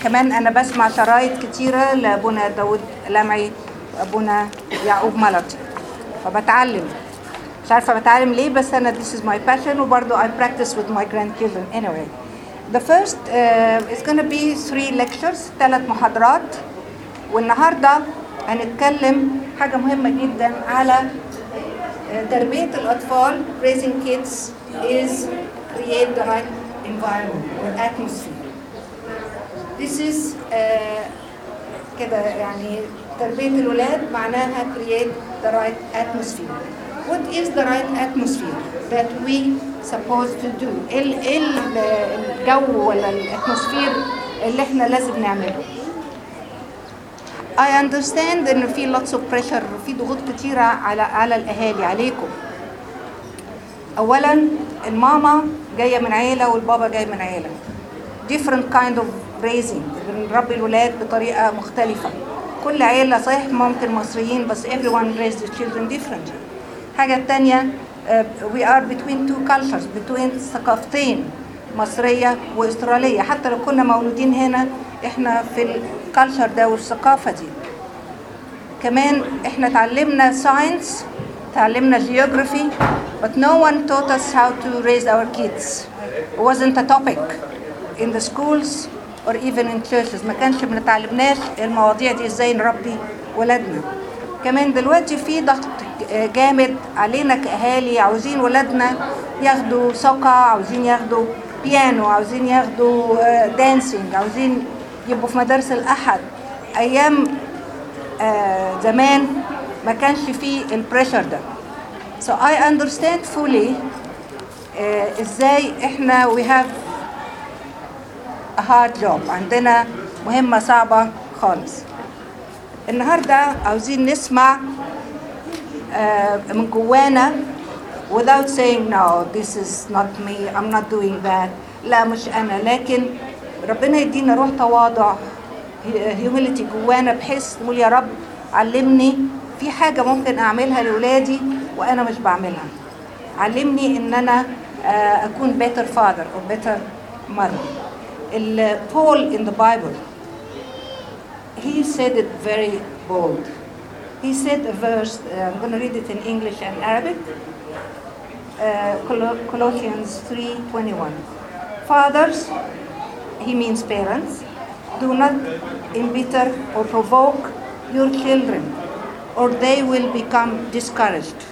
كمان انا بسمع شرايط كتيره لابونا داود لمعي وابونا يعقوب ملطي فبتعلم مش عارفه بتعلم ليه بس انا this is my passion وبرضه I practice with my grandchildren anyway the first uh, is gonna be three lectures ثلاث محاضرات والنهارده هنتكلم حاجه مهمه جدا على تربية الأطفال raising kids is create the right environment or atmosphere. This is uh, كده يعني تربية الولاد معناها create the right atmosphere. What is the right atmosphere that we supposed to do? ايه ال- إيه ال- الجو ولا الاتموسفير اللي احنا لازم نعمله؟ I understand ان في lots of pressure في ضغوط كتيرة على على الاهالي عليكم. اولا الماما جاية من عيلة والبابا جاي من عيلة. different kind of raising بنربي الولاد بطريقة مختلفة. كل عيلة صحيح ممكن مصريين بس everyone raised the children differently. حاجة التانية uh, we are between two cultures between ثقافتين مصرية واسترالية حتى لو كنا مولودين هنا احنا في الكالتشر ده والثقافة دي كمان احنا اتعلمنا ساينس اتعلمنا geography but no one taught us how to raise our kids it wasn't a topic in the schools or even in churches ما كانش بنتعلمناش المواضيع دي ازاي نربي ولادنا كمان دلوقتي في ضغط جامد علينا كأهالي عاوزين ولادنا ياخدوا سوكا عاوزين ياخدوا بيانو عاوزين ياخدوا دانسينج عاوزين يبقوا في مدارس الأحد أيام آه، زمان ما كانش فيه البريشر ده so I understand fully آه، ازاي احنا we have a hard job عندنا مهمة صعبة خالص النهاردة عاوزين نسمع آه، من جوانا without saying no this is not me I'm not doing that لا مش أنا لكن ربنا يدينا روح تواضع humility جوانا بحيث نقول يا رب علمني في حاجة ممكن أعملها لأولادي وأنا مش بعملها علمني إن أنا آه، أكون better father or better mother ال- Paul in the Bible he said it very bold he said a verse uh, I'm going to read it in English and Arabic uh, Colo- Colossians 3:21 fathers he means parents do not embitter or provoke your children or they will become discouraged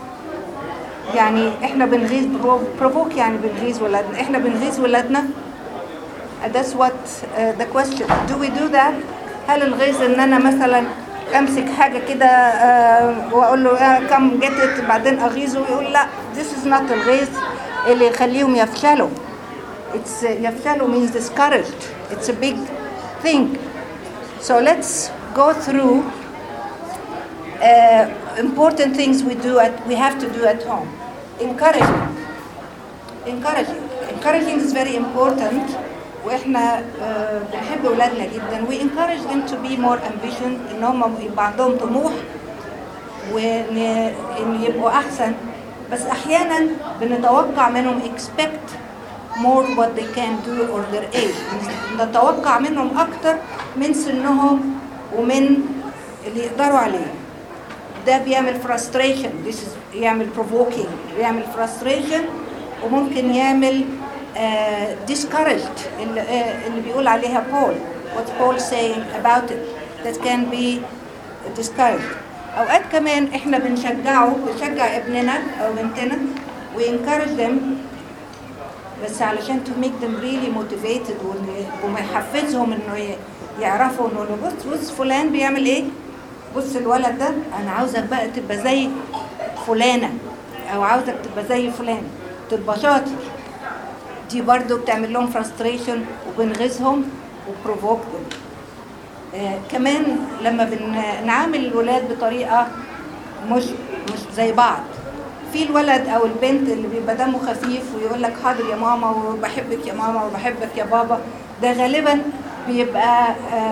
يعني احنا بنغيظ provoke يعني بنغيظ ولادنا احنا بنغيظ ولادنا Uh, that's what uh, the question do we do that هل الغيظ ان انا مثلا امسك حاجه كده uh, واقول له كم جيت ات بعدين اغيظه ويقول لا this is not الغيظ اللي يخليهم يفشلوا it's uh, يفشلوا means discouraged it's a big thing so let's go through uh, important things we do at we have to do at home encouraging encouraging encouraging is very important واحنا آه، بنحب اولادنا جدا we encourage them to be more ambitious ان هم يبقى عندهم طموح وان إن يبقوا احسن بس احيانا بنتوقع منهم expect more what they can do or their age نتوقع منهم اكتر من سنهم ومن اللي يقدروا عليه ده بيعمل frustration this is يعمل provoking يعمل frustration وممكن يعمل uh, discouraged اللي, uh, اللي بيقول عليها Paul what Paul saying about it that can be discouraged اوقات كمان احنا بنشجعه بنشجع ابننا او بنتنا we encourage them بس علشان to make them really motivated وإن- ويحفزهم انه ي- يعرفوا انه بص بص فلان بيعمل ايه بص الولد ده انا عاوزك بقى تبقى زي فلانه او عاوزك تبقى زي فلان تبقى شاطر دي برضو بتعمل لهم frustration وبنغيظهم وبروفوكهم آه كمان لما بنعامل الولاد بطريقه مش مش زي بعض في الولد او البنت اللي بيبقى دمه خفيف ويقول لك حاضر يا ماما وبحبك يا ماما وبحبك يا بابا ده غالبا بيبقى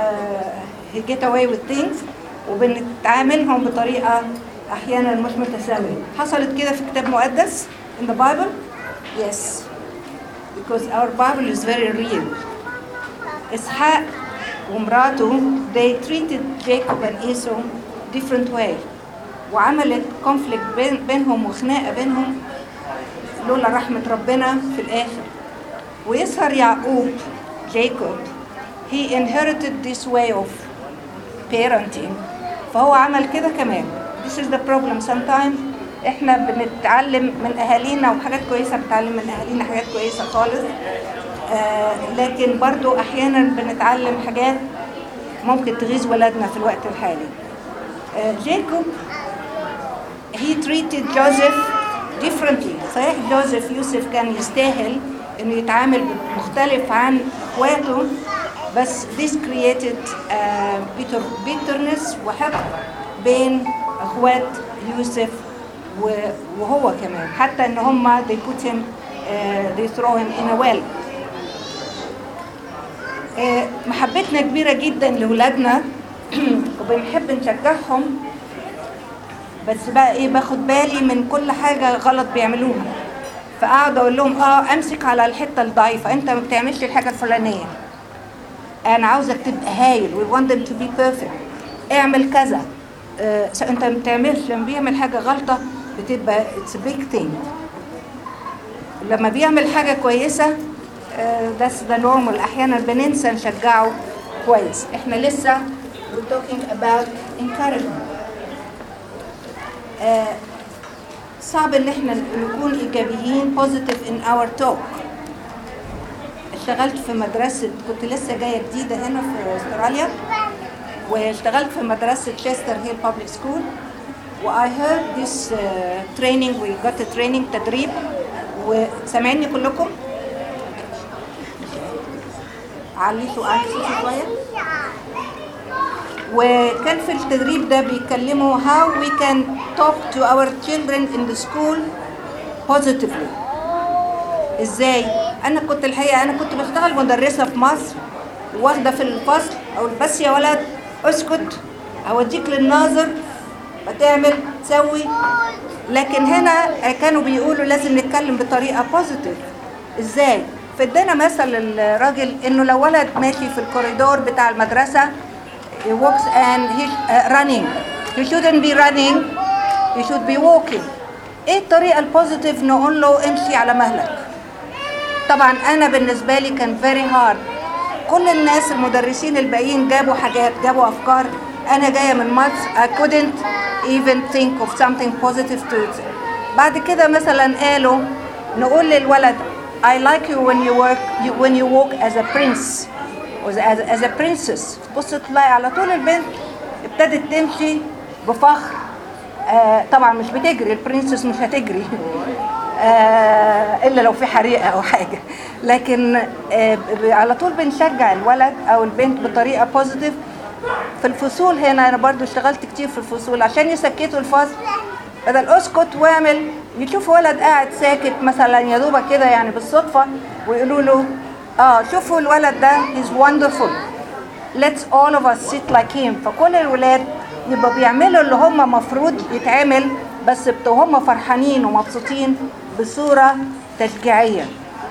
uh, get away with things وبنتعاملهم بطريقه احيانا مش متساويه حصلت كده في كتاب مقدس in the Bible yes because our Bible is very real إسحاق ومراته they treated Jacob and Esau different way وعملت conflict بين بينهم وخناقة بينهم لولا رحمة ربنا في الآخر ويظهر يعقوب جايكوب he inherited this way of parenting فهو عمل كده كمان this is the problem sometimes احنا بنتعلم من اهالينا وحاجات كويسه بنتعلم من اهالينا حاجات كويسه خالص آه لكن برضو احيانا بنتعلم حاجات ممكن تغيظ ولادنا في الوقت الحالي آه جايكوب he treated Joseph differently صحيح جوزيف يوسف كان يستاهل انه يتعامل مختلف عن اخواته بس this created uh, bitter, bitterness وحقد بين اخوات يوسف و- وهو كمان حتى ان هم they put him uh, they throw him in a well آه، محبتنا كبيرة جدا لولادنا وبنحب نشجعهم بس بقى ايه باخد بالي من كل حاجة غلط بيعملوها فقعد اقول لهم اه امسك على الحتة الضعيفة انت ما بتعملش الحاجة الفلانية انا عاوزك تبقى هايل we want them to be perfect اعمل كذا آه انت ما بتعملش لما بيعمل حاجة غلطة بتبقى it's a big thing لما بيعمل حاجة كويسة ذاتس ذا نورمال احيانا بننسى نشجعه كويس احنا لسه we're talking about encouragement آه، صعب ان احنا نكون ايجابيين positive in our talk اشتغلت في مدرسة كنت لسه جاية جديدة هنا في استراليا واشتغلت في مدرسة تشستر هيل بابليك سكول و I heard this uh, training we got a training تدريب وسامعيني كلكم عليتوا على صوتي شوية وكان في التدريب ده بيتكلموا how we can talk to our children in the school positively ازاي انا كنت الحقيقه انا كنت بشتغل مدرسه في مصر واخده في الفصل اقول بس يا ولد اسكت اوديك للناظر بتعمل تسوي لكن هنا كانوا بيقولوا لازم نتكلم بطريقه بوزيتيف ازاي فادانا مثل الراجل انه لو ولد ماشي في الكوريدور بتاع المدرسه he walks and he uh, running he shouldn't be running he should be walking ايه الطريقه البوزيتيف نقول له امشي على مهلك طبعا انا بالنسبه لي كان فيري هارد كل الناس المدرسين الباقيين جابوا حاجات جابوا افكار انا جايه من مصر I couldn't even think of something positive to it بعد كده مثلا قالوا نقول للولد I like you when you work you, when you walk as a prince or as, as a princess تبص تلاقي على طول البنت ابتدت تمشي بفخر آه طبعا مش بتجري البرنسس مش هتجري آه الا لو في حريقه او حاجه لكن آه ب- على طول بنشجع الولد او البنت بطريقه بوزيتيف في الفصول هنا انا برضو اشتغلت كتير في الفصول عشان يسكتوا الفصل بدل اسكت واعمل يشوفوا ولد قاعد ساكت مثلا يا دوبك كده يعني بالصدفه ويقولوا له اه شوفوا الولد ده he's wonderful let's all of us sit like him فكل الولاد يبقى بيعملوا اللي هم مفروض يتعمل بس بتوع هم فرحانين ومبسوطين بصورة تشجيعية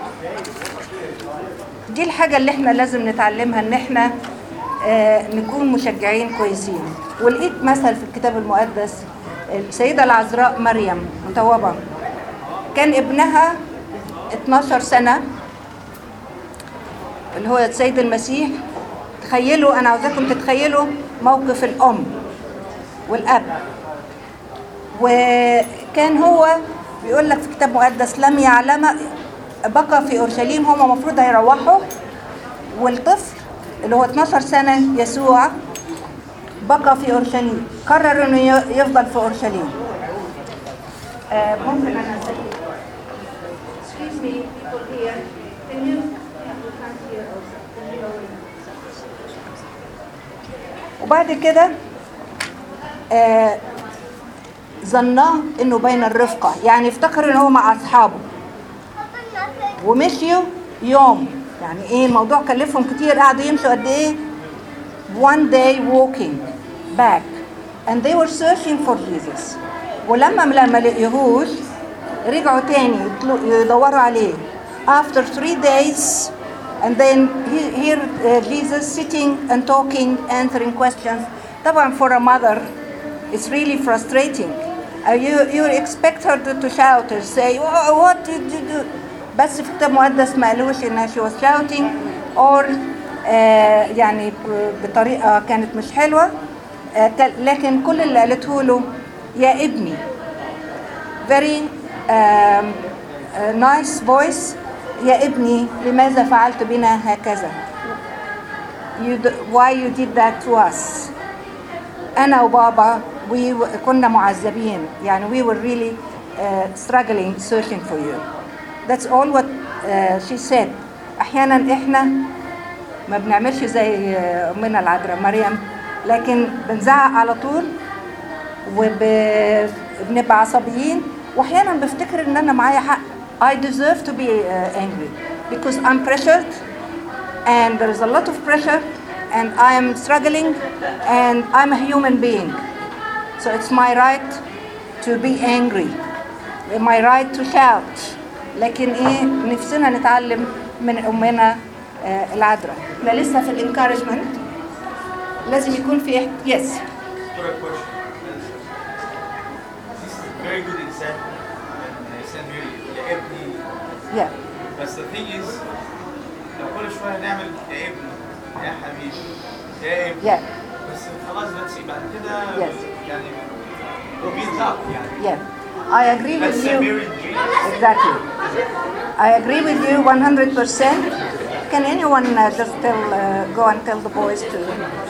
دي الحاجة اللي احنا لازم نتعلمها ان احنا آه نكون مشجعين كويسين ولقيت مثل في الكتاب المقدس السيدة العذراء مريم متوبة كان ابنها 12 سنة اللي هو السيد المسيح تخيلوا انا عاوزاكم تتخيلوا موقف الام والاب وكان هو بيقول لك في كتاب مقدس لم يعلم بقى في اورشليم هم المفروض هيروحوا والطفل اللي هو 12 سنه يسوع بقى في اورشليم قرر انه ي- يفضل في اورشليم آه، ممكن انا أسأل- Excuse me, people here. Can you you can't hear also. Can you lower it? وبعد كده آه، ظناه انه بين الرفقه يعني افتكر ان هو مع اصحابه ومشيوا يوم يعني ايه الموضوع كلفهم كتير قعدوا يمشوا قد ايه one day walking back and they were searching for Jesus ولما لما لقيهوش رجعوا تاني يطلو- يدوروا عليه after three days and then he, here uh, Jesus sitting and talking, answering questions. طبعا for a mother, it's really frustrating. Uh, you, you expect her to, to shout and say, "Wha- what did you do? بس في الكتاب المقدس ما قالوش انها she was shouting or آه يعني ب- بطريقة كانت مش حلوة آه ك- لكن كل اللي قالته له يا ابني very um, uh, nice voice يا ابني لماذا فعلت بنا هكذا you d- why you did that to us أنا وبابا we w- كنا معذبين يعني we were really uh, struggling searching for you that's all what uh, she said أحيانا إحنا ما بنعملش زي uh, أمنا العذراء مريم لكن بنزعق على طول وبنبقى عصبيين واحيانا بفتكر ان انا معايا حق I deserve to be uh, angry because I'm pressured and there is a lot of pressure and I am struggling and I'm a human being so it's my right to be angry my right to shout لكن ايه نفسنا نتعلم من امنا آه، العذراء احنا لسه في الانكارجمنت لازم يكون في يس Got a question. This is a very good example. And I said Mary, يا ابني يا بس the thing is لو كل شوية نعمل يا ابني يا حبيبي يا ابني يا بس خلاص بس بعد كده Yes. يعني روبين up يعني Yeah, I agree That's with a you. married dream. Exactly. I agree with you 100%. Can anyone uh, just tell, uh, go and tell the boys to.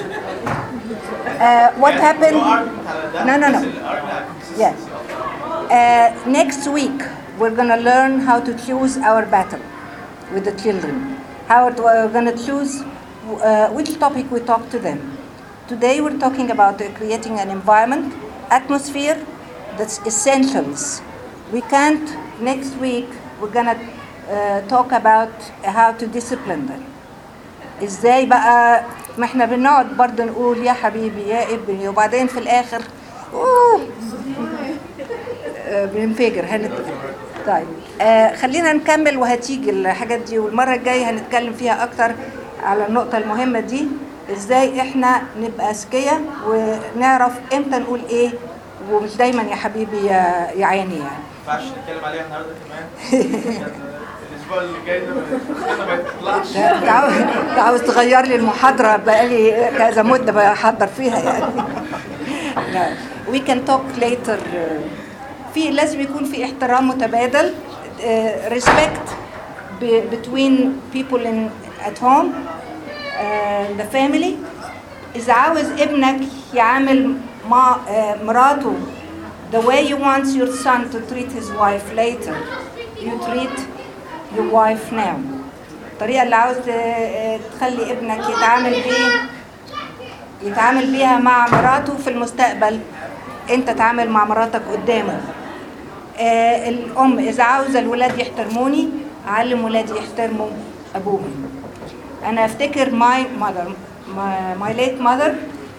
Uh, what No happened? argument على ده No, no, بس no. ال argument على Yeah. consistency. Uh, next week, we're going to learn how to choose our battle with the children. How to, we're going to choose uh, which topic we talk to them. Today, we're talking about uh, creating an environment, atmosphere that's essentials. We can't, next week, we're going to uh, talk about how to discipline them. ازاي بقى ما احنا بنقعد برضه نقول يا حبيبي يا ابني وبعدين في الاخر اوه آه، بننفجر هنت... طيب آه خلينا نكمل وهتيجي الحاجات دي والمره الجايه هنتكلم فيها اكتر على النقطه المهمه دي ازاي احنا نبقى اذكياء ونعرف امتى نقول ايه ومش دايما يا حبيبي يا, يا عيني يعني ما ينفعش نتكلم عليها النهارده كمان عشان الاسبوع اللي جاي ده ما- ما يطلعش انت عاوز انت عاوز تغير لي المحاضره بقالي كذا مده بحضر فيها يعني لا we can talk later في لازم يكون في احترام متبادل uh, respect be- between people in at home uh, the family إذا عاوز ابنك يعامل مع uh, مراته the way you want your son to treat his wife later you treat your wife now الطريقة اللي عاوز uh, تخلي ابنك يتعامل بيه يتعامل بيها مع مراته في المستقبل انت تعامل مع مراتك قدامه آه الام اذا عاوزه الولاد يحترموني اعلم ولادي يحترموا ابوهم انا افتكر ماي ماذر ماي ليت ماذر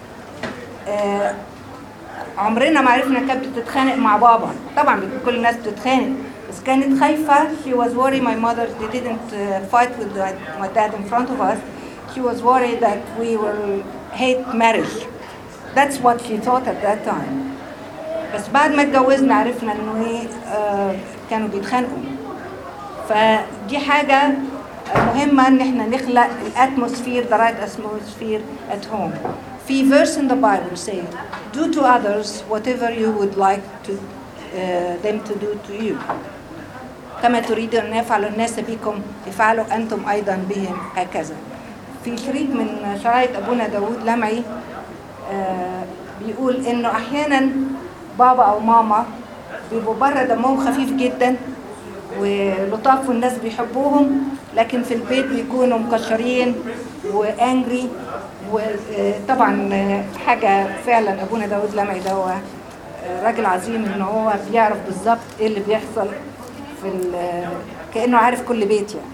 عمرنا ما عرفنا كانت بتتخانق مع بابا طبعا كل الناس بتتخانق بس كانت خايفة she was worried my mother they didn't uh, fight with my, my dad in front of us she was worried that we will hate marriage that's what she thought at that time بس بعد ما اتجوزنا عرفنا انه ايه آه كانوا بيتخانقوا فدي حاجة مهمة ان احنا نخلق الاتموسفير the right atmosphere at home في verse in the Bible say do to others whatever you would like to uh, them to do to you كما تريد أن يفعل الناس بكم افعلوا أنتم أيضا بهم هكذا في شريط من شرايط أبونا داود لمعي آه بيقول إنه أحيانا بابا أو ماما بيبقوا بره دمهم خفيف جدا ولطاف والناس بيحبوهم لكن في البيت بيكونوا مكشرين وانجري وطبعا حاجة فعلا أبونا داود لمعي ده هو راجل عظيم إن هو بيعرف بالظبط إيه اللي بيحصل في ال- كأنه عارف كل بيت يعني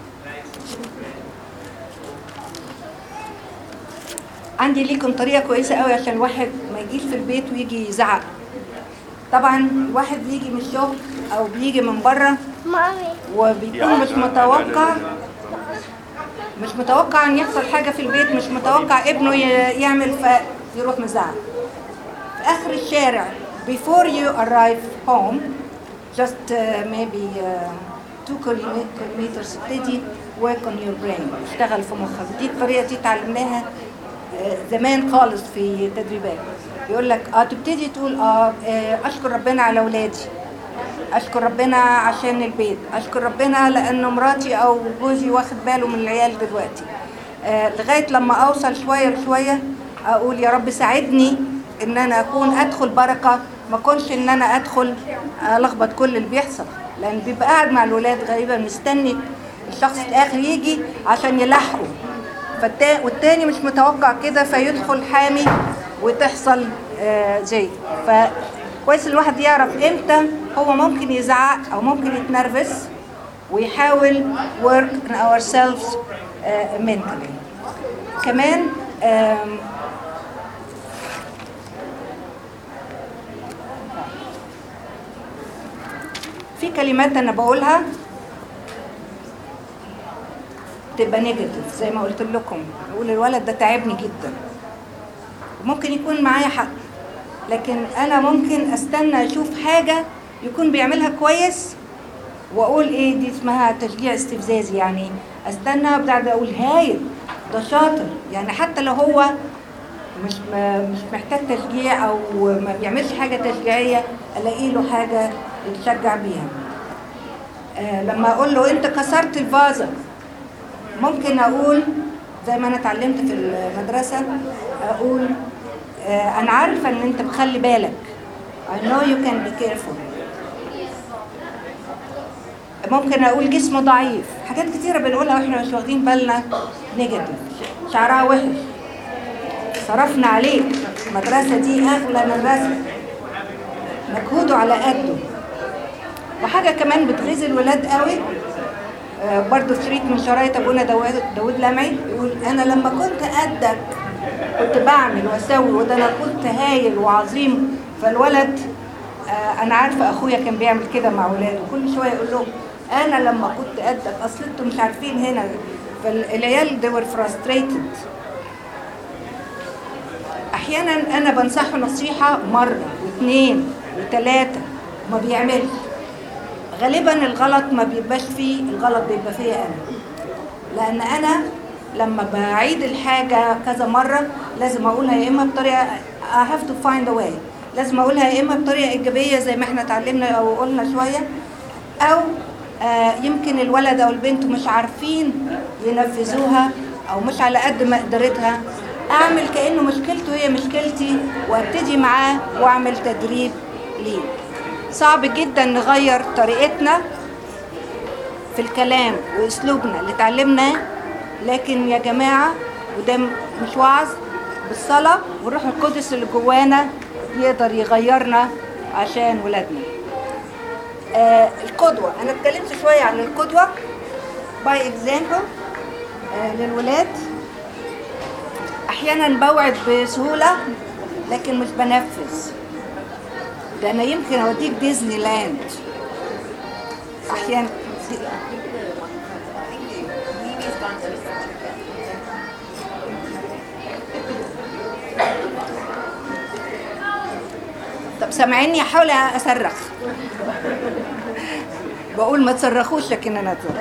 عندي ليكم طريقة كويسة قوي عشان الواحد ما يجيش في البيت ويجي يزعق طبعا الواحد بيجي من الشغل او بيجي من بره مامي وبيكون مش متوقع مش متوقع ان يحصل حاجه في البيت مش متوقع ابنه ي- يعمل فيروح مزعق في اخر الشارع before you arrive home just uh, maybe uh, two kilometers ابتدي work on your brain اشتغل في مخك دي الطريقه دي اتعلمناها آه، زمان خالص في تدريبات يقول لك اه تبتدي تقول اه آه، اشكر ربنا على اولادي اشكر ربنا عشان البيت اشكر ربنا لان مراتي او جوزي واخد باله من العيال دلوقتي آه لغايه لما اوصل شويه بشويه اقول يا رب ساعدني ان انا اكون ادخل بركه ما اكونش ان انا ادخل الخبط كل اللي بيحصل لان بيبقى قاعد مع الولاد غالبا مستني الشخص الاخر يجي عشان يلحقه فالتا... والتاني مش متوقع كده فيدخل حامي وتحصل آه زي فكويس الواحد يعرف امتى هو ممكن يزعق او ممكن يتنرفز ويحاول work on ourselves uh, mentally كمان آم، في كلمات انا بقولها تبقى نيجاتيف زي ما قلت لكم اقول الولد ده تعبني جدا ممكن يكون معايا حق لكن انا ممكن استنى اشوف حاجه يكون بيعملها كويس واقول ايه دي اسمها تشجيع استفزازي يعني استنى وبعد اقول هايل ده شاطر يعني حتى لو هو مش ما مش محتاج تشجيع او ما بيعملش حاجه تشجيعيه الاقي له حاجه يتشجع بيها آه لما اقول له انت كسرت الفازه ممكن اقول زي ما انا اتعلمت في المدرسه اقول آه انا عارفه ان انت بخلي بالك I know you can be careful ممكن اقول جسمه ضعيف حاجات كتيره بنقولها واحنا مش واخدين بالنا نيجاتيف شعرها وحش صرفنا عليه المدرسه دي اغلى مدرسه مجهوده على قده وحاجه كمان بتغيظ الولاد قوي آه، برضو شريط من شرايط ابونا داوود داوود لمعي يقول انا لما كنت قدك كنت بعمل واسوي وده انا كنت هايل وعظيم فالولد آه، انا عارفه اخويا كان بيعمل كده مع ولاده كل شويه يقول لهم انا لما كنت قدك اصل انتوا مش عارفين هنا فالعيال they were frustrated احيانا انا بنصحه نصيحه مره واثنين وثلاثه وما بيعملش غالبا الغلط ما بيبقاش فيه الغلط بيبقى فيا انا لان انا لما بعيد الحاجه كذا مره لازم اقولها يا اما بطريقه I have to find a way لازم اقولها يا اما بطريقه ايجابيه زي ما احنا اتعلمنا او قلنا شويه او آه يمكن الولد او البنت مش عارفين ينفذوها او مش على قد مقدرتها اعمل كانه مشكلته هي مشكلتي وابتدي معاه واعمل تدريب ليه صعب جدا نغير طريقتنا في الكلام واسلوبنا اللي اتعلمناه لكن يا جماعه وده مش وعظ بالصلاه والروح القدس اللي جوانا يقدر يغيرنا عشان ولادنا آه القدوه انا اتكلمت شويه عن القدوه باي اكزامبل آه للولاد احيانا بوعد بسهوله لكن مش بنفذ ده انا يمكن اوديك ديزني لاند احيانا طب سامعيني احاول اصرخ بقول ما تصرخوش لكن انا اصرخ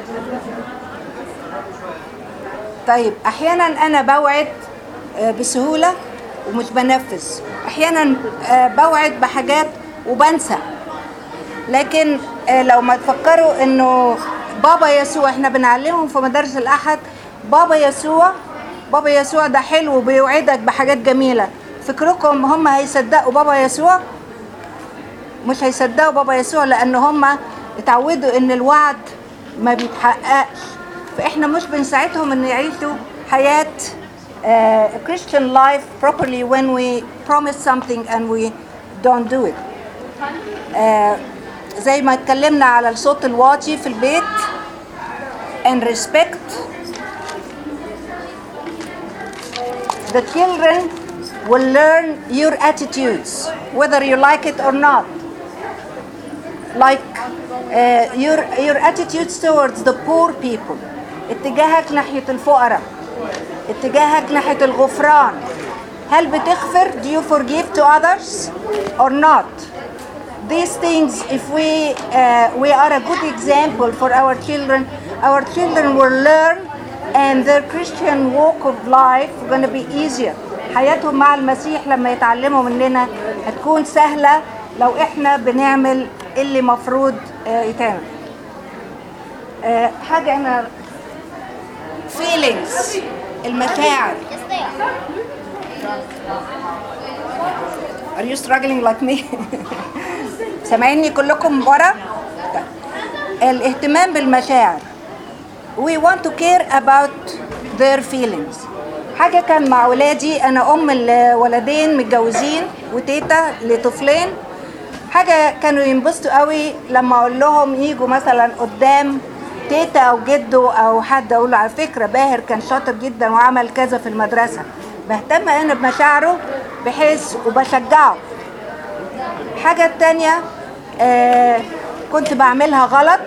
طيب احيانا انا بوعد آه، بسهوله ومش بنفذ احيانا آه، بوعد بحاجات وبنسى لكن آه، لو ما تفكروا انه بابا يسوع احنا بنعلمهم في مدارس الاحد بابا يسوع بابا يسوع ده حلو وبيوعدك بحاجات جميله فكركم هم هيصدقوا بابا يسوع مش هيصدقوا بابا يسوع لان هم اتعودوا ان الوعد ما بيتحققش فاحنا مش بنساعدهم ان يعيشوا حياه uh, Christian life properly when we promise something and we don't do it. آه، زي ما اتكلمنا على الصوت الواطي في البيت and respect the children will learn your attitudes whether you like it or not like uh, your your attitudes towards the poor people اتجاهك ناحية الفقراء اتجاهك ناحية الغفران هل بتغفر do you forgive to others or not these things if we uh, we are a good example for our children our children will learn and their Christian walk of life going to be easier حياتهم مع المسيح لما يتعلموا مننا هتكون سهلة لو احنا بنعمل اللي مفروض آه، يتعمل آه، حاجة انا feelings المشاعر Are you struggling like me? سامعيني كلكم ورا؟ طيب. الاهتمام بالمشاعر. We want to care about their feelings. حاجة كان مع ولادي أنا أم الولدين متجوزين وتيتا لطفلين حاجة كانوا ينبسطوا قوي لما أقول لهم يجوا مثلا قدام تيتا أو جده أو حد أقول له على فكرة باهر كان شاطر جدا وعمل كذا في المدرسة بهتم أنا بمشاعره بحيث وبشجعه الحاجة التانية آه كنت بعملها غلط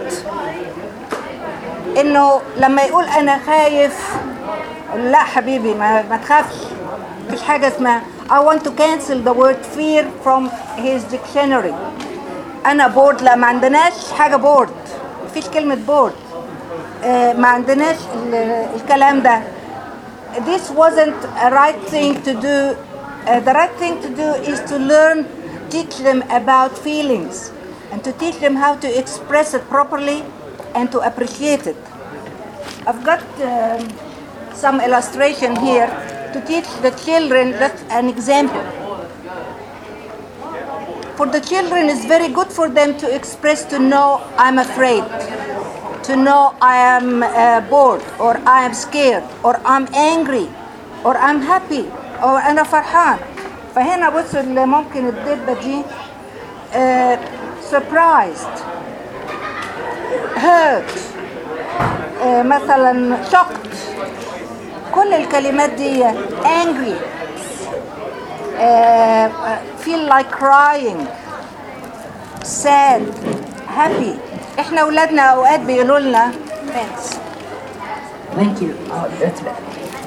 انه لما يقول انا خايف أقول له لا حبيبي ما, ما تخافش مفيش حاجة اسمها I want to cancel the word fear from his dictionary انا بورد لا ما عندناش حاجة بورد مفيش كلمة بورد آه ما عندناش ال- الكلام ده this wasn't a right thing to do. Uh, the right thing to do is to learn, teach them about feelings, and to teach them how to express it properly and to appreciate it. I've got um, some illustration here to teach the children that's an example. For the children, it's very good for them to express to know I'm afraid, to know I am uh, bored, or I am scared, or I'm angry, or I'm happy, or أنا فرحان. فهنا بصوا اللي ممكن الدبة دي uh, surprised, hurt, uh, مثلا shocked. كل الكلمات دي angry, uh, feel like crying, sad, happy. احنا اولادنا اوقات بيقولوا لنا thanks. Thank you. Oh, that's bad.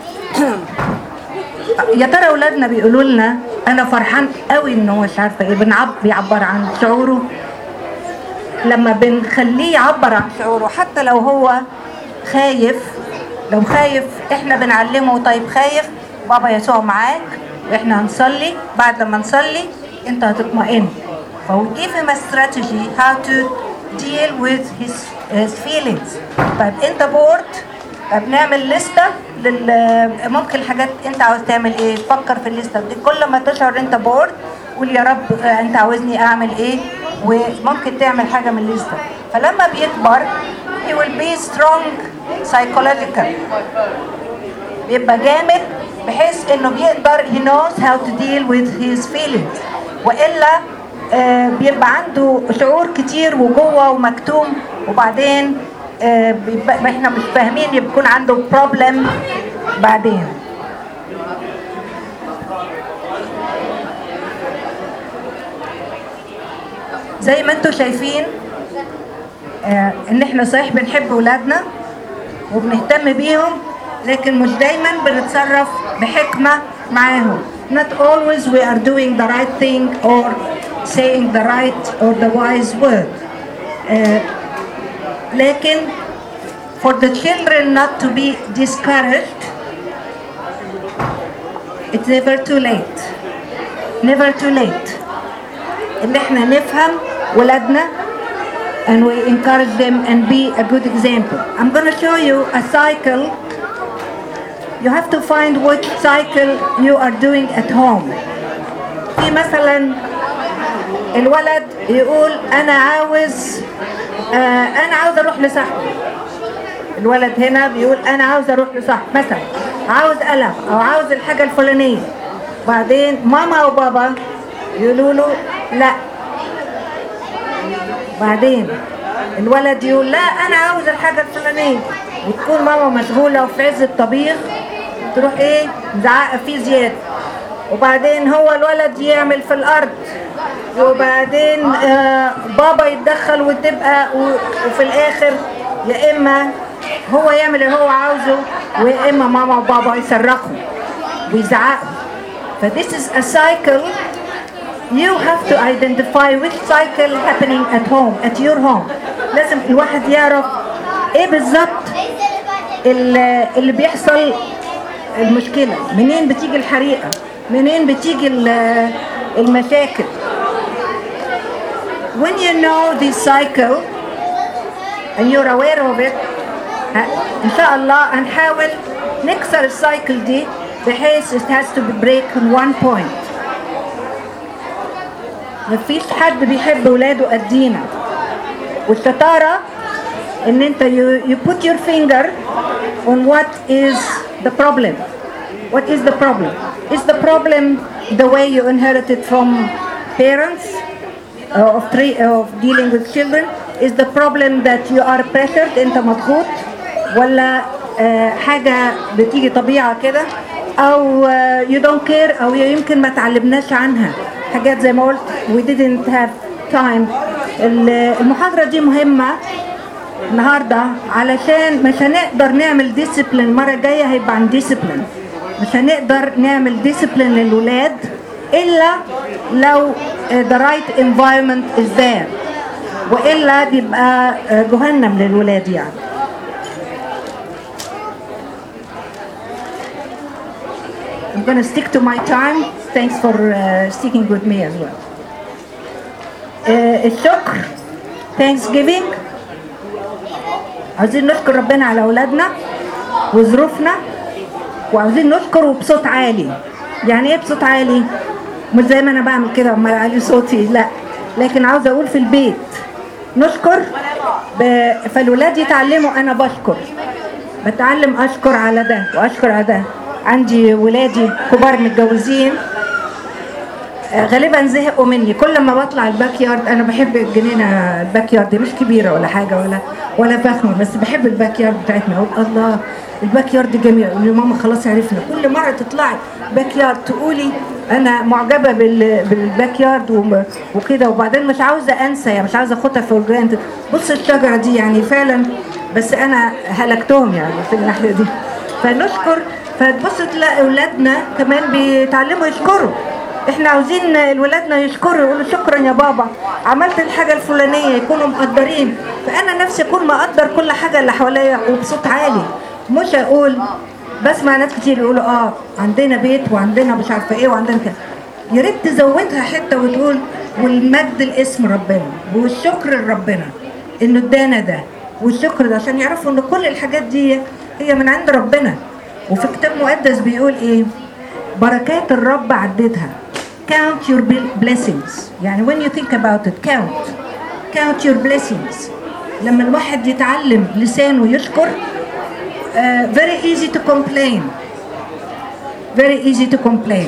يا ترى اولادنا بيقولوا لنا انا فرحان قوي انه مش عارفه ايه بنعب بيعبر عن شعوره لما بنخليه يعبر عن شعوره حتى لو هو خايف لو خايف احنا بنعلمه طيب خايف بابا يسوع معاك واحنا هنصلي بعد لما نصلي انت هتطمئن فهو give him a strategy how to deal with his, his feelings طيب انت بورد طب نعمل لستة لل ممكن الحاجات انت عاوز تعمل ايه فكر في الليستة دي كل ما تشعر انت بورد قول يا رب آه، انت عاوزني اعمل ايه وممكن تعمل حاجة من الليستة فلما بيكبر he will be strong psychological بيبقى جامد بحيث انه بيقدر he knows how to deal with his feelings والا آه، بيبقى عنده شعور كتير وجوه ومكتوم وبعدين آه، بيبقى احنا مش فاهمين يكون عنده problem بعدين زي ما انتم شايفين آه، ان احنا صحيح بنحب ولادنا وبنهتم بيهم لكن مش دايما بنتصرف بحكمة معاهم not always we are doing the right thing or saying the right or the wise word آه، لكن for the children not to be discouraged it's never too late never too late ان احنا نفهم ولادنا and we encourage them and be a good example. I'm going to show you a cycle. You have to find what cycle you are doing at home. في مثلا الولد يقول انا عاوز آه انا عاوز اروح لصاحبي الولد هنا بيقول انا عاوز اروح لصاحبي مثلا عاوز قلم او عاوز الحاجه الفلانيه بعدين ماما وبابا يقولوا له لا بعدين الولد يقول لا انا عاوز الحاجه الفلانيه وتكون ماما مشغوله وفي عز الطبيخ تروح ايه مزعقه فيه زياده وبعدين هو الولد يعمل في الارض وبعدين آه بابا يتدخل وتبقى و- وفي الاخر يا اما هو يعمل اللي هو عاوزه واما ماما وبابا يصرخوا ويزعقوا ف this is a cycle you have to identify which cycle happening at home at your home لازم الواحد يعرف ايه بالظبط ال- اللي بيحصل المشكلة منين بتيجي الحريقة منين بتيجي ال- المشاكل when you know this cycle and you're aware of it ه- ان شاء الله هنحاول نكسر السايكل دي بحيث it has to be break in one point مفيش حد بيحب ولاده قدينا والشطارة ان انت you, you put your finger on what is the problem what is the problem is the problem the way you inherited from parents uh, of, tre- of dealing with children is the problem that you are pressured انت مضغوط ولا آه، حاجة بتيجي طبيعة كده او آه، you don't care او يمكن ما تعلمناش عنها حاجات زي ما قلت we didn't have time ال- المحاضرة دي مهمة النهارده علشان مش هنقدر نعمل ديسيبلين المره الجايه هيبقى عن ديسيبلين مش هنقدر نعمل ديسيبلين للولاد الا لو the right environment is there والا بيبقى آه، جهنم للولاد يعني I'm gonna stick to my time. Thanks for uh, sticking with me as well. Uh, الشكر Thanksgiving عاوزين نشكر ربنا على اولادنا وظروفنا وعاوزين نشكره بصوت عالي يعني ايه بصوت عالي مش زي ما انا بعمل كده عمال اعلي صوتي لا لكن عاوزه اقول في البيت نشكر ب... فالولاد يتعلموا انا بشكر بتعلم اشكر على ده واشكر على ده عندي ولادي كبار متجوزين آه، غالبا زهقوا مني كل ما بطلع الباك يارد انا بحب الجنينه الباك يارد مش كبيره ولا حاجه ولا ولا فخمه بس بحب الباك يارد بتاعتنا اقول الله الباك يارد جميل اقول يا ماما خلاص عرفنا كل مره تطلعي باك يارد تقولي انا معجبه بال بالباك يارد وم- وكده وبعدين مش عاوزه انسى يعني مش عاوزه اخدها فور جرانتد بص الشجره دي يعني فعلا بس انا هلكتهم يعني في الناحيه دي فنشكر فتبص تلاقي اولادنا كمان بيتعلموا يشكروا احنا عاوزين ولادنا يشكروا يقولوا شكرا يا بابا عملت الحاجه الفلانيه يكونوا مقدرين فانا نفسي اكون مقدر كل حاجه اللي حواليا وبصوت عالي مش اقول بسمع ناس كتير يقولوا اه عندنا بيت وعندنا مش عارفه ايه وعندنا كده يا ريت تزودها حته وتقول والمجد الاسم ربنا والشكر لربنا انه ادانا ده والشكر ده عشان يعرفوا ان كل الحاجات دي هي من عند ربنا وفي كتاب مقدس بيقول ايه بركات الرب عددها count your blessings يعني when you think about it count count your blessings لما الواحد يتعلم لسانه يشكر uh, very easy to complain very easy to complain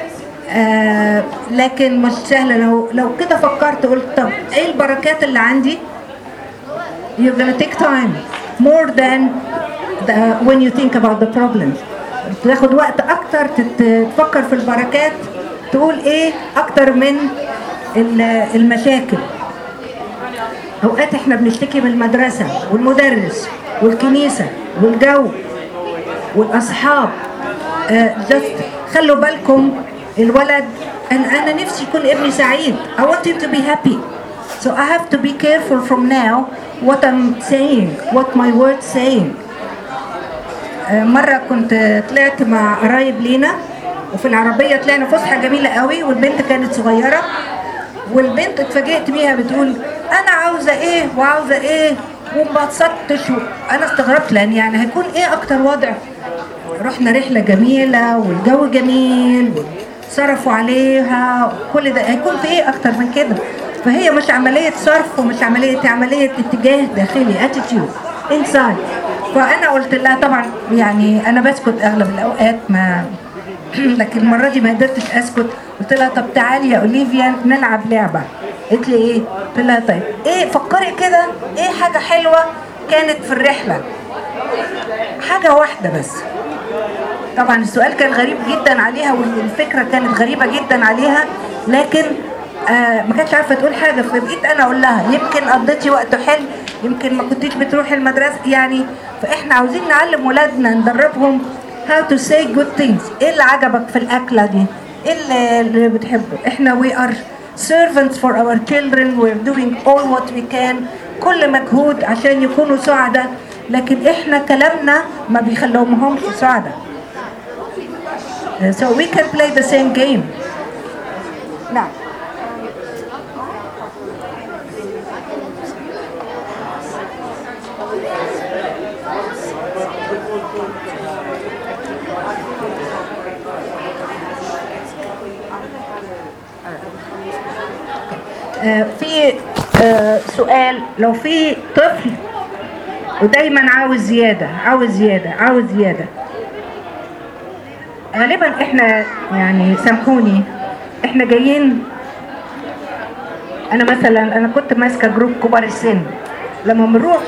آه لكن مش سهله لو لو كده فكرت قلت طب ايه البركات اللي عندي you're gonna take time more than the, when you think about the problems تاخد وقت اكتر تت- تفكر في البركات تقول ايه اكتر من ال- المشاكل اوقات احنا بنشتكي من المدرسه والمدرس والكنيسه والجو والاصحاب جست خلوا بالكم الولد انا انا نفسي يكون ابني سعيد I want him to be happy so I have to be careful from now what I'm saying what my words saying آه، مرة كنت طلعت مع قرايب لينا وفي العربية طلعنا فسحة جميلة قوي والبنت كانت صغيرة والبنت اتفاجئت بيها بتقول أنا عاوزة إيه وعاوزة إيه وما اتبسطتش أنا استغربت لأن يعني هيكون إيه أكتر وضع رحنا رحلة جميلة والجو جميل صرفوا عليها كل ده هيكون في إيه أكتر من كده فهي مش عملية صرف ومش عملية عملية اتجاه داخلي attitude inside فانا قلت لها طبعا يعني انا بسكت اغلب الاوقات ما لكن المره دي ما قدرتش اسكت قلت لها طب تعالي يا اوليفيا نلعب لعبه قالت لي ايه قلت لها طيب ايه فكري كده ايه حاجه حلوه كانت في الرحله حاجه واحده بس طبعا السؤال كان غريب جدا عليها والفكره كانت غريبه جدا عليها لكن آه ما كانتش عارفه تقول حاجه فبقيت انا اقول لها يمكن قضيتي وقت حلو يمكن ما كنتيش بتروحي المدرسه يعني فاحنا عاوزين نعلم ولادنا ندربهم how to say good things ايه اللي عجبك في الاكله دي ايه اللي, اللي بتحبه احنا we are servants for our children we're doing all what we can كل مجهود عشان يكونوا سعداء لكن احنا كلامنا ما بيخلوهمش سعداء so we can play the same game نعم آه، في آه، سؤال لو في طفل ودايما عاوز زيادة عاوز زيادة عاوز زيادة غالبا احنا يعني سامحوني احنا جايين انا مثلا انا كنت ماسكه جروب كبار السن لما بنروح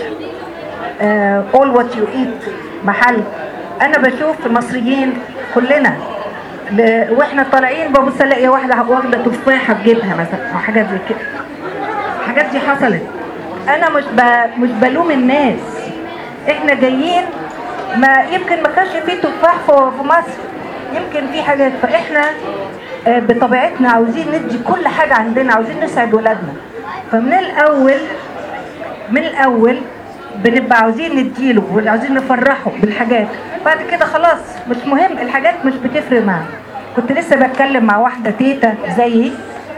اول وات يو ايت محل انا بشوف المصريين كلنا ب- واحنا طالعين ببص الاقي واحده واخده تفاحه في جيبها مثلا او حاجات زي كده الحاجات دي حصلت انا مش ب... مش بلوم الناس احنا جايين ما يمكن ما كانش فيه تفاح في في مصر يمكن في حاجات فاحنا آه، بطبيعتنا عاوزين ندي كل حاجه عندنا عاوزين نسعد ولادنا فمن الاول من الاول بنبقى عاوزين نديله وعاوزين نفرحه بالحاجات بعد كده خلاص مش مهم الحاجات مش بتفرق معاه كنت لسه بتكلم مع واحده تيتا زيي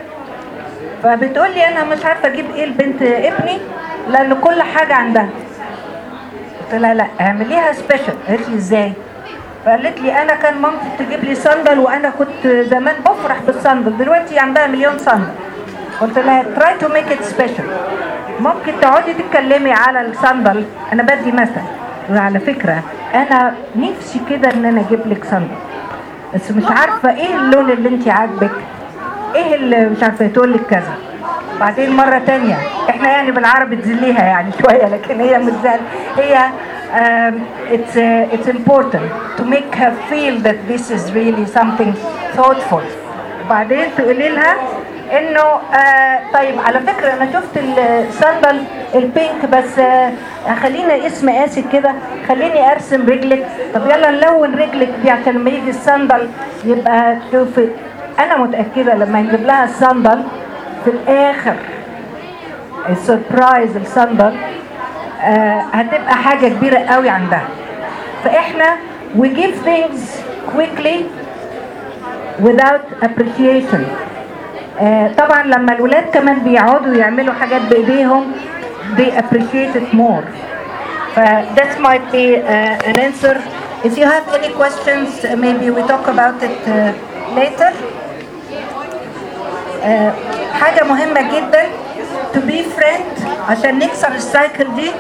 فبتقول لي انا مش عارفه اجيب ايه لبنت ابني لان كل حاجه عندها قلت لها لا اعمليها سبيشال قالت لي ازاي فقالت لي انا كان مامتي تجيب لي صندل وانا كنت زمان بفرح بالصندل دلوقتي عندها مليون صندل قلت لها تراي تو ميك ات سبيشال ممكن تقعدي تتكلمي على الصندل انا بدي مثل وعلى فكره انا نفسي كده ان انا اجيب لك صندل بس مش عارفه ايه اللون اللي انت عاجبك ايه اللي مش عارفه تقول لك كذا بعدين مرة تانية احنا يعني بالعربي تزليها يعني شوية لكن هي مش زل هي um, it's, uh, it's important to make her feel that this is really something thoughtful وبعدين تقولي لها انه آه طيب على فكرة انا شفت الصندل البينك بس آه خلينا اسم قاسي كده خليني ارسم رجلك طب يلا نلون رجلك دي عشان لما يجي الصندل يبقى شوفي انا متأكدة لما يجيب لها الصندل في الاخر السربرايز الصندل آه هتبقى حاجة كبيرة قوي عندها فاحنا we give things quickly without appreciation آه طبعا لما الولاد كمان بيقعدوا يعملوا حاجات بايديهم they appreciate it more ف that might be uh, an answer if you have any questions uh, maybe we talk about it uh, later آه، حاجة مهمة جدا to be friend عشان نكسر السايكل دي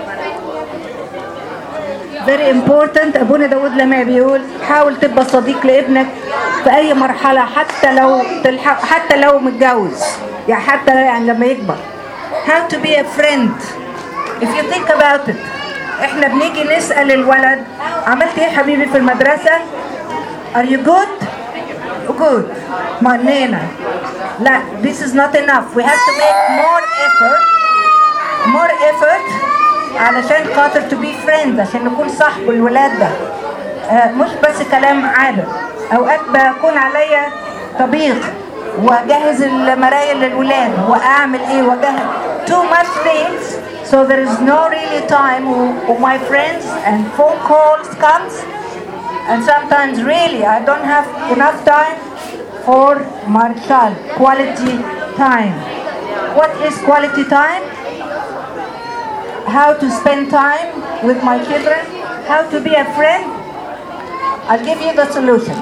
very important ابونا داود لما بيقول حاول تبقى صديق لابنك في اي مرحلة حتى لو تلحق حتى لو متجوز يعني حتى يعني لما يكبر how to be a friend if you think about it احنا بنيجي نسأل الولد عملت ايه حبيبي في المدرسة are you good good منينا لا this is not enough we have to make more effort more effort علشان خاطر to be friends عشان نكون صاحب الولاد ده آه مش بس كلام عادة اوقات بكون عليا طبيخ واجهز المرايل للولاد واعمل ايه واجهز too much things so there is no really time when my friends and phone calls comes and sometimes really I don't have enough time for my child. Quality time. What is quality time? How to spend time with my children, how to be a friend. I'll give you the solution.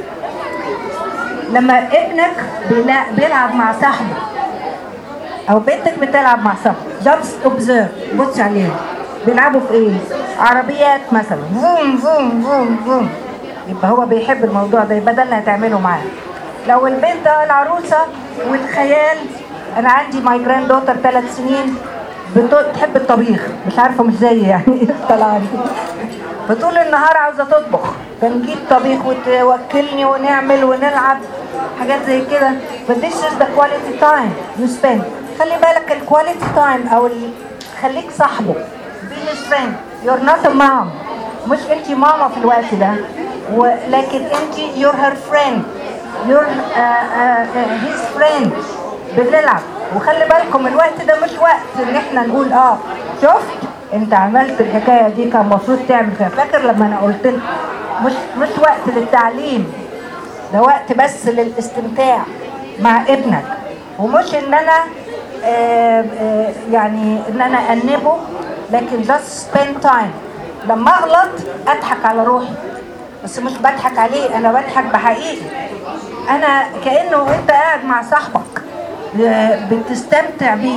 لما ابنك بيلا- بيلعب مع صاحبه او بنتك بتلعب مع صاحبه just observe بص عليهم بيلعبوا في ايه عربيات مثلا فوم فوم فوم فوم يبقى هو بيحب الموضوع ده يبقى ده اللي هتعمله معاه لو البنت العروسه والخيال انا عندي ماي جراند دوتر ثلاث سنين بت- بتحب الطبيخ مش عارفه مش زي يعني طلع فطول النهار عاوزه تطبخ فنجيب طبيخ وتوكلني ونعمل ونلعب حاجات زي كده but this is the quality time you spend خلي بالك الكواليتي تايم او خليك صاحبه be his friend you're not a mom مش انت ماما في الوقت ده ولكن انت you're her friend you're uh, uh, uh, his friend بنلعب وخلي بالكم الوقت ده مش وقت ان احنا نقول اه شفت انت عملت الحكايه دي كان المفروض تعمل فيها فاكر لما انا قلت لك مش مش وقت للتعليم ده وقت بس للاستمتاع مع ابنك ومش ان انا آه، آه، يعني ان انا انبه لكن just spend time لما اغلط اضحك على روحي بس مش بضحك عليه انا بضحك بحقيقي انا كانه انت قاعد مع صاحبك آه، بتستمتع بيه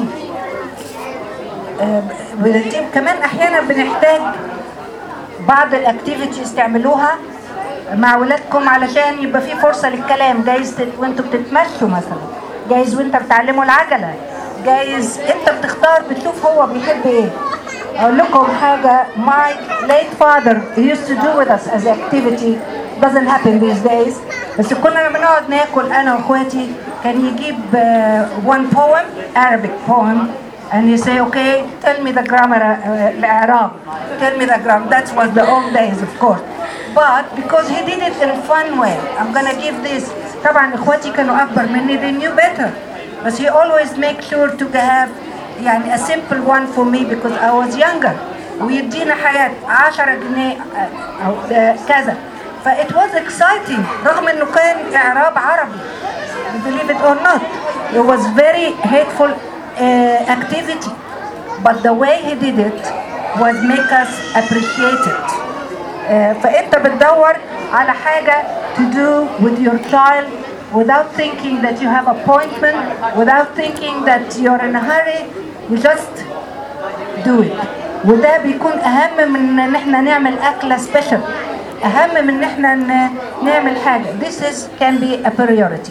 آه، بنتيب- كمان احيانا بنحتاج بعض الاكتيفيتيز تعملوها مع ولادكم علشان يبقى في فرصه للكلام جايز تت- وانتوا بتتمشوا مثلا جايز وانت بتعلموا العجله جايز انت بتختار بتشوف هو بيحب ايه اقول لكم حاجه my late father used to do with us as activity doesn't happen these days بس كنا لما بنقعد ناكل انا واخواتي كان يجيب uh, one poem Arabic poem and you say okay tell me the grammar uh, الإعراب tell me the grammar that was the old days of course but because he did it in a fun way I'm gonna give this طبعا اخواتي كانوا اكبر مني they knew better but he always make sure to have يعني a simple one for me because I was younger ويدينا حاجات 10 جنيه uh, او uh, كذا ف it was exciting رغم انه كان اعراب عربي believe it or not it was very hateful uh, activity but the way he did it was make us appreciate it آه، فانت بتدور على حاجه to do with your child without thinking that you have appointment without thinking that you're in a hurry you just do it وده بيكون اهم من ان احنا نعمل اكله سبيشال اهم من ان احنا ن- نعمل حاجه this is can be a priority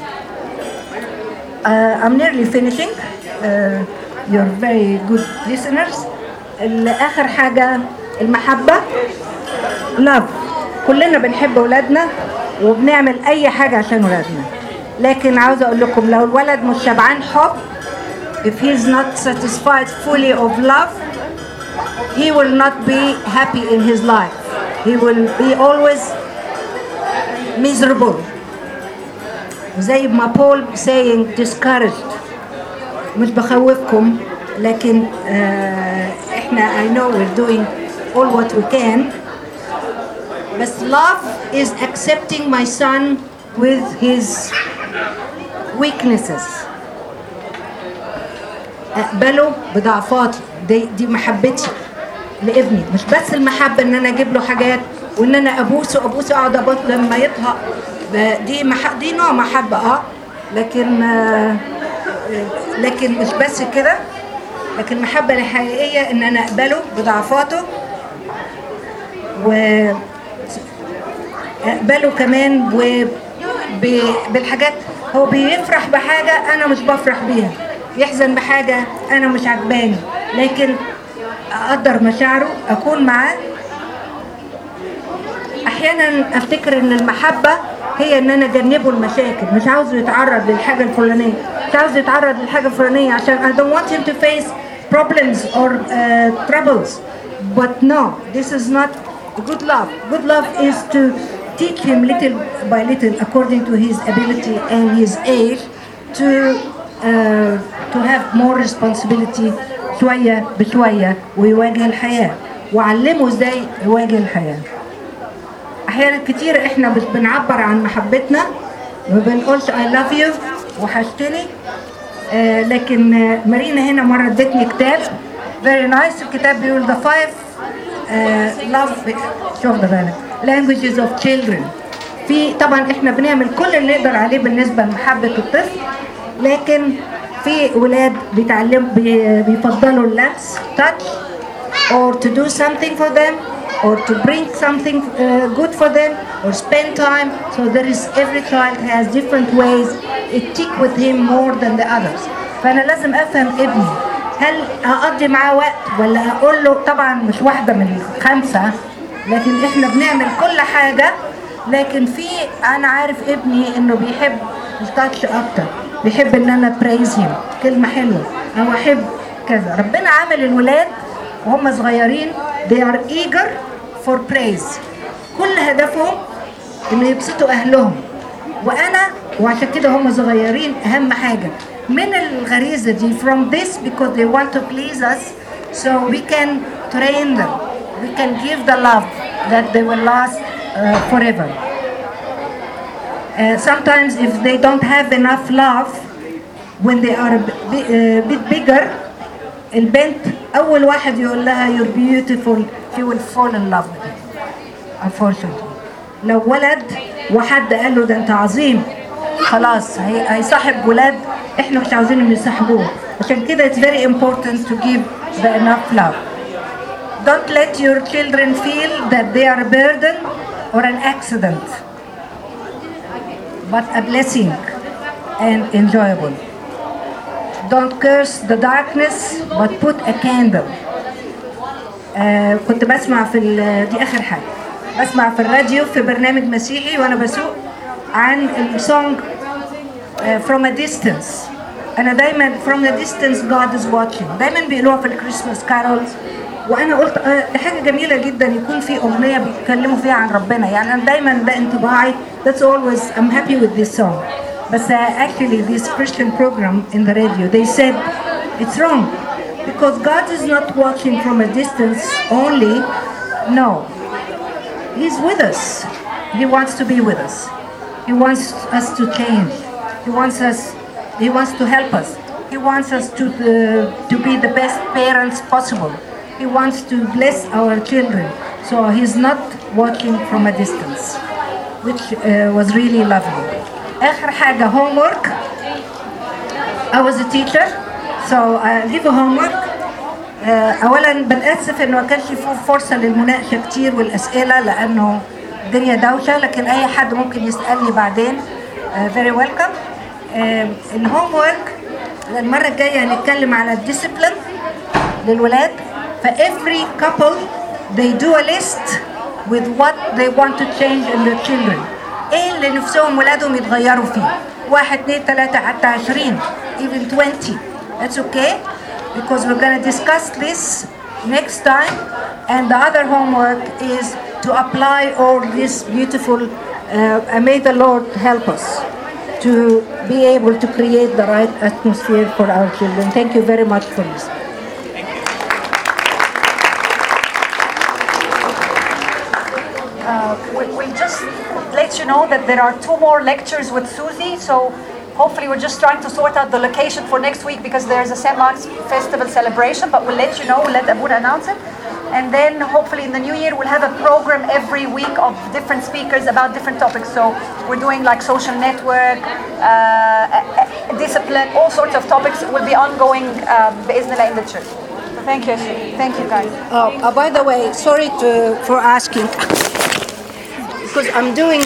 uh, I'm nearly finishing uh, you're very good listeners ال- اخر حاجه المحبه لاف كلنا بنحب ولادنا وبنعمل اي حاجه عشان ولادنا لكن عاوزه اقول لكم لو الولد مش شبعان حب if he is not satisfied fully of love he will not be happy in his life he will be always miserable زي ما بول saying discouraged مش بخوفكم لكن آه احنا I know we're doing all what we can بس love is accepting my son with his weaknesses اقبله بضعفاتي دي, دي محبتي لابني مش بس المحبه ان انا اجيب له حاجات وان انا ابوسه ابوسه اقعد ابوس لما يطهق ب- دي مح... دي نوع محبه اه لكن آه آه، لكن مش بس كده لكن المحبه الحقيقيه ان انا اقبله بضعفاته و اقبله كمان و ب... بالحاجات هو بيفرح بحاجه انا مش بفرح بيها يحزن بحاجه انا مش عجباني لكن اقدر مشاعره اكون معاه احيانا افتكر ان المحبه هي ان انا اجنبه المشاكل مش عاوزه يتعرض للحاجه الفلانيه مش عاوز يتعرض للحاجه الفلانيه عشان I don't want him to face problems or uh, troubles but no this is not good love good love is to teach him little by little according to his ability and his age to uh, to have more responsibility شويه بشويه ويواجه الحياه وعلمه ازاي يواجه الحياه احيانا كتير احنا مش بنعبر عن محبتنا ما بنقولش I love you وحشتني آه لكن آه مارينا هنا مرة ادتني كتاب very nice الكتاب بيقول the five آه love شوف ده بالك languages of children في طبعا احنا بنعمل كل اللي نقدر عليه بالنسبة لمحبة الطفل لكن في ولاد بيتعلم بي- بيفضلوا اللمس touch or to do something for them or to bring something uh, good for them or spend time so there is every child has different ways it tick with him more than the others فانا لازم افهم ابني هل هقضي معاه وقت ولا اقول له طبعا مش واحده من الخمسه لكن احنا بنعمل كل حاجه لكن في انا عارف ابني انه بيحب التاتش اكتر بيحب ان انا praise him كلمه حلوه او احب كذا ربنا عامل الولاد وهم صغيرين they are eager for praise كل هدفهم انه يبسطوا اهلهم وانا وعشان كده هم صغيرين اهم حاجه من الغريزه دي from this because they want to please us so we can train them we can give the love that they will last uh, forever Uh, sometimes if they don't have enough love when they are a bi- uh, bit bigger البنت اول واحد يقول لها you're beautiful she will fall in love with him unfortunately لو ولد وحد قال له ده انت عظيم خلاص هي- هيصاحب ولاد احنا مش عاوزينهم يصاحبوه عشان كده it's very important to give the enough love don't let your children feel that they are a burden or an accident but a blessing and enjoyable. Don't curse the darkness but put a candle. آه كنت بسمع في ال- دي آخر حاجة بسمع في الراديو في برنامج مسيحي وأنا بسوق عن السونج آه from a distance أنا دايما from a distance God is watching دايما بيقولوها في الكريسماس كارولز وأنا قلت آه دي حاجة جميلة جدا يكون في أغنية بيتكلموا فيها عن ربنا يعني أنا دايما ده انطباعي that's always I'm happy with this song بس uh, actually this Christian program in the radio they said it's wrong because God is not watching from a distance only no He's with us. He wants to be with us. He wants us to change. He wants us. He wants to help us. He wants us to uh, to be the best parents possible. He wants to bless our children. So he's not watching from a distance, which uh, was really lovely. آخر حاجة homework. I was a teacher, so I give a homework. آه، اولا بتاسف انه ما كانش في فرصه للمناقشه كتير والاسئله لانه الدنيا دوشه لكن اي حد ممكن يسالني بعدين فيري ويلكم الهوم ورك المره الجايه هنتكلم على الديسيبلين للولاد ف every couple they do a list with what they want to change in their children ايه اللي نفسهم ولادهم يتغيروا فيه واحد اتنين تلاته حتى عشرين even 20 that's okay because we're going to discuss this next time and the other homework is to apply all this beautiful uh, and may the Lord help us to be able to create the right atmosphere for our children. Thank you very much for listening. we, we just let you know that there are two more lectures with Susie. So hopefully we're just trying to sort out the location for next week because there's a St. Mark's Festival celebration. But we'll let you know. We'll let Abuna announce it. And then hopefully in the new year we'll have a program every week of different speakers about different topics. So we're doing like social network, uh, uh, uh, discipline, all sorts of topics will be ongoing uh, بإذن in the church. So thank you. Thank you guys. Oh, uh, by the way, sorry to, for asking because I'm doing